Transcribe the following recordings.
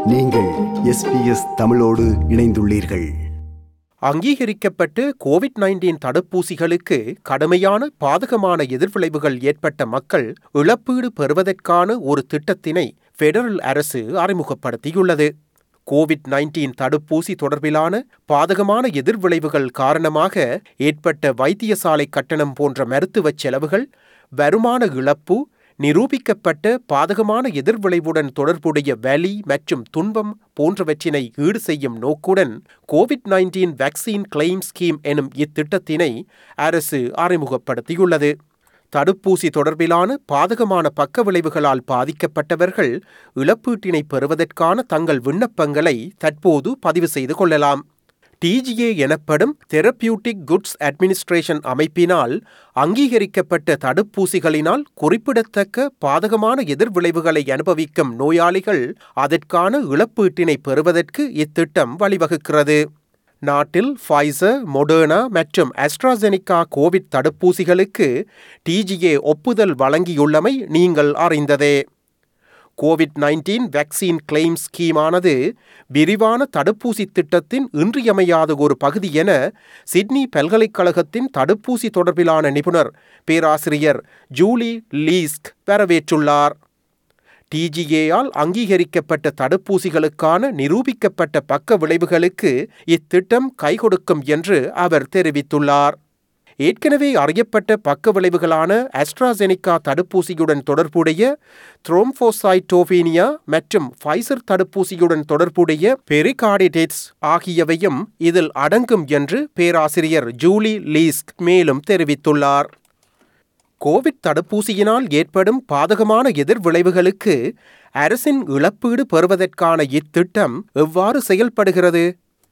நீங்கள் எஸ்பிஎஸ் தமிழோடு இணைந்துள்ளீர்கள் அங்கீகரிக்கப்பட்டு கோவிட் நைன்டீன் தடுப்பூசிகளுக்கு கடுமையான பாதகமான எதிர்விளைவுகள் ஏற்பட்ட மக்கள் இழப்பீடு பெறுவதற்கான ஒரு திட்டத்தினை ஃபெடரல் அரசு அறிமுகப்படுத்தியுள்ளது கோவிட் நைன்டீன் தடுப்பூசி தொடர்பிலான பாதகமான எதிர்விளைவுகள் காரணமாக ஏற்பட்ட வைத்தியசாலை கட்டணம் போன்ற மருத்துவச் செலவுகள் வருமான இழப்பு நிரூபிக்கப்பட்ட பாதகமான எதிர்விளைவுடன் தொடர்புடைய வலி மற்றும் துன்பம் போன்றவற்றினை ஈடு செய்யும் நோக்குடன் COVID nineteen vaccine claim scheme எனும் இத்திட்டத்தினை அரசு அறிமுகப்படுத்தியுள்ளது தடுப்பூசி தொடர்பிலான பாதகமான பக்க விளைவுகளால் பாதிக்கப்பட்டவர்கள் இழப்பீட்டினை பெறுவதற்கான தங்கள் விண்ணப்பங்களை தற்போது பதிவு செய்து கொள்ளலாம் டிஜிஏ எனப்படும் தெரபியூட்டிக் குட்ஸ் அட்மினிஸ்ட்ரேஷன் அமைப்பினால் அங்கீகரிக்கப்பட்ட தடுப்பூசிகளினால் குறிப்பிடத்தக்க பாதகமான எதிர்விளைவுகளை அனுபவிக்கும் நோயாளிகள் அதற்கான இழப்பீட்டினை பெறுவதற்கு இத்திட்டம் வழிவகுக்கிறது நாட்டில் ஃபைசர் மொடர்னா மற்றும் அஸ்ட்ராசெனிகா கோவிட் தடுப்பூசிகளுக்கு டிஜிஏ ஒப்புதல் வழங்கியுள்ளமை நீங்கள் அறிந்ததே கோவிட் நைன்டீன் வேக்சின் கிளைம் ஸ்கீமானது விரிவான தடுப்பூசி திட்டத்தின் இன்றியமையாத ஒரு பகுதி என சிட்னி பல்கலைக்கழகத்தின் தடுப்பூசி தொடர்பிலான நிபுணர் பேராசிரியர் ஜூலி லீஸ்க் வரவேற்றுள்ளார் டிஜிஏயால் அங்கீகரிக்கப்பட்ட தடுப்பூசிகளுக்கான நிரூபிக்கப்பட்ட பக்க விளைவுகளுக்கு இத்திட்டம் கைகொடுக்கும் என்று அவர் தெரிவித்துள்ளார் ஏற்கனவே அறியப்பட்ட பக்க விளைவுகளான அஸ்ட்ராசெனிகா தடுப்பூசியுடன் தொடர்புடைய த்ரோம்போசைட்டோபீனியா மற்றும் ஃபைசர் தடுப்பூசியுடன் தொடர்புடைய பெரிகார்டிடேட்ஸ் ஆகியவையும் இதில் அடங்கும் என்று பேராசிரியர் ஜூலி லீஸ்க் மேலும் தெரிவித்துள்ளார் கோவிட் தடுப்பூசியினால் ஏற்படும் பாதகமான எதிர்விளைவுகளுக்கு அரசின் இழப்பீடு பெறுவதற்கான இத்திட்டம் எவ்வாறு செயல்படுகிறது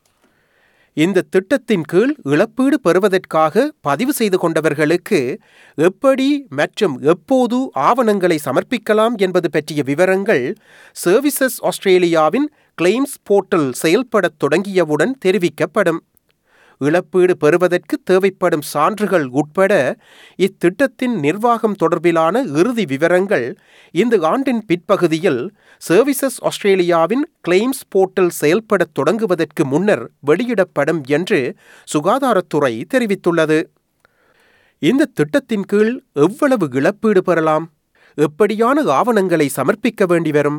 இந்த திட்டத்தின் கீழ் இழப்பீடு பெறுவதற்காக பதிவு செய்து கொண்டவர்களுக்கு எப்படி மற்றும் எப்போது ஆவணங்களை சமர்ப்பிக்கலாம் என்பது பற்றிய விவரங்கள் சர்வீசஸ் ஆஸ்திரேலியாவின் கிளைம்ஸ் போர்ட்டல் செயல்படத் தொடங்கியவுடன் தெரிவிக்கப்படும் இழப்பீடு பெறுவதற்கு தேவைப்படும் சான்றுகள் உட்பட இத்திட்டத்தின் நிர்வாகம் தொடர்பிலான இறுதி விவரங்கள் இந்த ஆண்டின் பிற்பகுதியில் சர்வீசஸ் ஆஸ்திரேலியாவின் கிளைம்ஸ் போர்ட்டல் செயல்படத் தொடங்குவதற்கு முன்னர் வெளியிடப்படும் என்று சுகாதாரத்துறை தெரிவித்துள்ளது இந்த திட்டத்தின் கீழ் எவ்வளவு இழப்பீடு பெறலாம் எப்படியான ஆவணங்களை சமர்ப்பிக்க வேண்டி வரும்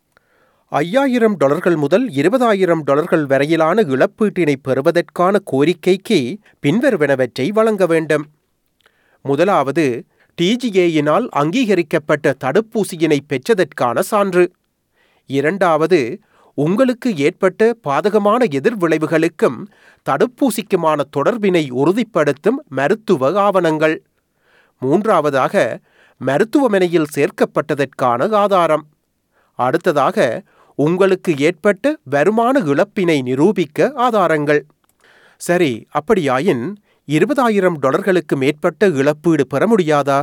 ஐயாயிரம் டாலர்கள் முதல் இருபதாயிரம் டாலர்கள் வரையிலான இழப்பீட்டினை பெறுவதற்கான கோரிக்கைக்கு பின்வருவனவற்றை வழங்க வேண்டும் முதலாவது டிஜிஏயினால் அங்கீகரிக்கப்பட்ட தடுப்பூசியினை பெற்றதற்கான சான்று இரண்டாவது உங்களுக்கு ஏற்பட்ட பாதகமான எதிர்விளைவுகளுக்கும் தடுப்பூசிக்குமான தொடர்பினை உறுதிப்படுத்தும் மருத்துவ ஆவணங்கள் மூன்றாவதாக மருத்துவமனையில் சேர்க்கப்பட்டதற்கான ஆதாரம் அடுத்ததாக உங்களுக்கு ஏற்பட்ட வருமான இழப்பினை நிரூபிக்க ஆதாரங்கள் சரி அப்படியாயின் இருபதாயிரம் டாலர்களுக்கு மேற்பட்ட இழப்பீடு பெற முடியாதா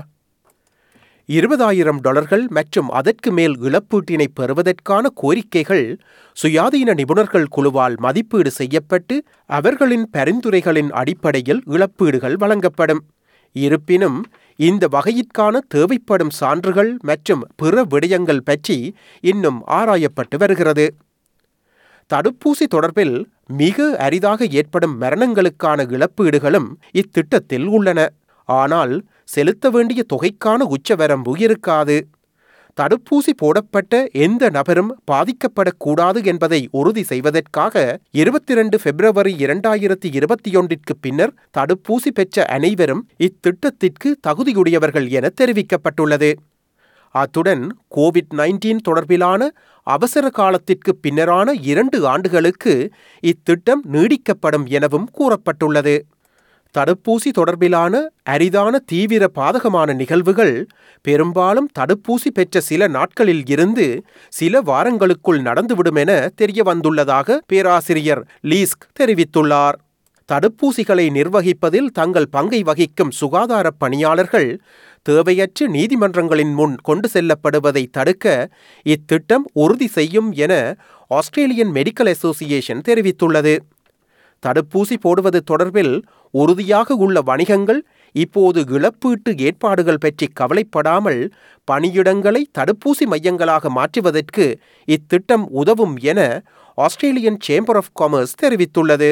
இருபதாயிரம் டாலர்கள் மற்றும் அதற்கு மேல் இழப்பீட்டினை பெறுவதற்கான கோரிக்கைகள் சுயாதீன நிபுணர்கள் குழுவால் மதிப்பீடு செய்யப்பட்டு அவர்களின் பரிந்துரைகளின் அடிப்படையில் இழப்பீடுகள் வழங்கப்படும் இருப்பினும் இந்த வகையிற்கான தேவைப்படும் சான்றுகள் மற்றும் பிற விடயங்கள் பற்றி இன்னும் ஆராயப்பட்டு வருகிறது தடுப்பூசி தொடர்பில் மிக அரிதாக ஏற்படும் மரணங்களுக்கான இழப்பீடுகளும் இத்திட்டத்தில் உள்ளன ஆனால் செலுத்த வேண்டிய தொகைக்கான உச்சவரம்பு இருக்காது தடுப்பூசி போடப்பட்ட எந்த நபரும் பாதிக்கப்படக்கூடாது என்பதை உறுதி செய்வதற்காக இருபத்தி ரெண்டு பிப்ரவரி இரண்டாயிரத்தி இருபத்தி ஒன்றிற்கு பின்னர் தடுப்பூசி பெற்ற அனைவரும் இத்திட்டத்திற்கு தகுதியுடையவர்கள் என தெரிவிக்கப்பட்டுள்ளது அத்துடன் கோவிட் நைன்டீன் தொடர்பிலான அவசர காலத்திற்கு பின்னரான இரண்டு ஆண்டுகளுக்கு இத்திட்டம் நீடிக்கப்படும் எனவும் கூறப்பட்டுள்ளது தடுப்பூசி தொடர்பிலான அரிதான தீவிர பாதகமான நிகழ்வுகள் பெரும்பாலும் தடுப்பூசி பெற்ற சில நாட்களில் இருந்து சில வாரங்களுக்குள் நடந்துவிடும் என தெரிய வந்துள்ளதாக பேராசிரியர் லீஸ்க் தெரிவித்துள்ளார் தடுப்பூசிகளை நிர்வகிப்பதில் தங்கள் பங்கை வகிக்கும் சுகாதார பணியாளர்கள் தேவையற்ற நீதிமன்றங்களின் முன் கொண்டு செல்லப்படுவதை தடுக்க இத்திட்டம் உறுதி செய்யும் என ஆஸ்திரேலியன் மெடிக்கல் அசோசியேஷன் தெரிவித்துள்ளது தடுப்பூசி போடுவது தொடர்பில் உறுதியாக உள்ள வணிகங்கள் இப்போது இழப்பீட்டு ஏற்பாடுகள் பற்றி கவலைப்படாமல் பணியிடங்களை தடுப்பூசி மையங்களாக மாற்றுவதற்கு இத்திட்டம் உதவும் என ஆஸ்திரேலியன் சேம்பர் ஆஃப் காமர்ஸ் தெரிவித்துள்ளது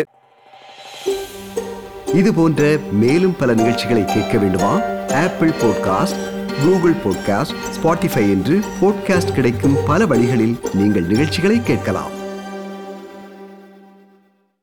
இது போன்ற மேலும் பல நிகழ்ச்சிகளை கேட்க வேண்டுமா Apple podcast Google podcast Spotify என்று பாட்காஸ்ட் கிடைக்கும் பல வழிகளில் நீங்கள் நிகழ்ச்சிகளை கேட்கலாம்